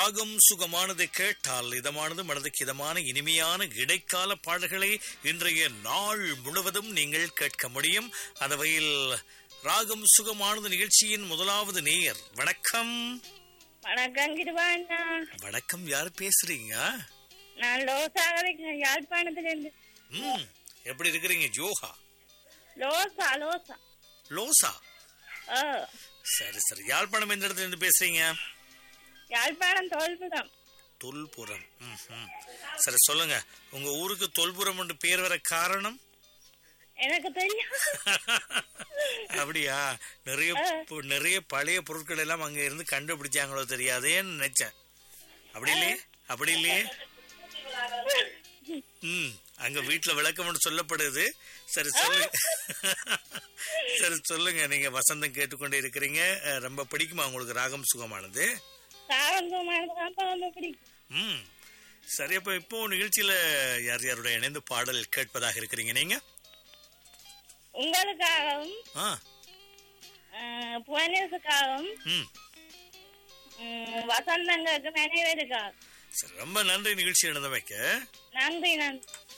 ராகம் சுகமானது கேட்டால் இதமானது மனதுக்கு இதமான இனிமையான இடைக்கால பாடல்களை இன்றைய நாள் முழுவதும் நீங்கள் கேட்க முடியும் அந்த வகையில் ராகம் சுகமானது நிகழ்ச்சியின் முதலாவது நேயர் வணக்கம் வணக்கம் கிருபாண்ணா வணக்கம் யார் பேசுறீங்க நான் லோசாக இருக்கேன் யாழ்ப்பாணத்துல இருந்து ம் எப்படி இருக்கிறீங்க ஜோஹா லோசா லோசா லோசா ஓ சரி சரி யாழ்ப்பாணம் எந்த இடத்துல இருந்து பேசுறீங்க யாழ்ப்பாணம் தோல்புரம் தொல்புரம் ம், ம். சரி சொல்லுங்க உங்க ஊருக்கு தொல்புரம் என்று பேர் வர காரணம் எனக்கு தெரியும் அப்படியா நிறைய பு- நிறைய பழைய பொருட்கள் எல்லாம் அங்க இருந்து கண்டுபிடிச்சாங்களோ தெரியாதேன்னு நினைச்சேன் அப்படி இல்லையே அப்படி இல்லையே ம் அங்க வீட்டுல விளக்கம்னு சொல்லப்படுது சரி சொல்லு சரி சொல்லுங்க நீங்க வசந்தம் கேட்டுக்கொண்டே இருக்கிறீங்க அஹ், ரொம்ப பிடிக்குமா உங்களுக்கு ராகம் சுகமானது சாரங்கமானது அப்பா ரொம்ப பிடிக்கும் ம் சரி அப்ப இப்போ நிகழ்ச்சியில யார் யாரோட இணைந்து பாடல் கேட்பதாக இருக்கிறீங்க நீங்க உங்களுக்காகவும் ஆ அஹ், புவனேஷுக்காகவும் ம் உம், வசந்தங்களுக்கு நினைவேதுக்காகவும் சரி ரொம்ப நன்றி நிகழ்ச்சி இணைந்தமைக்க நன்றி நன்றி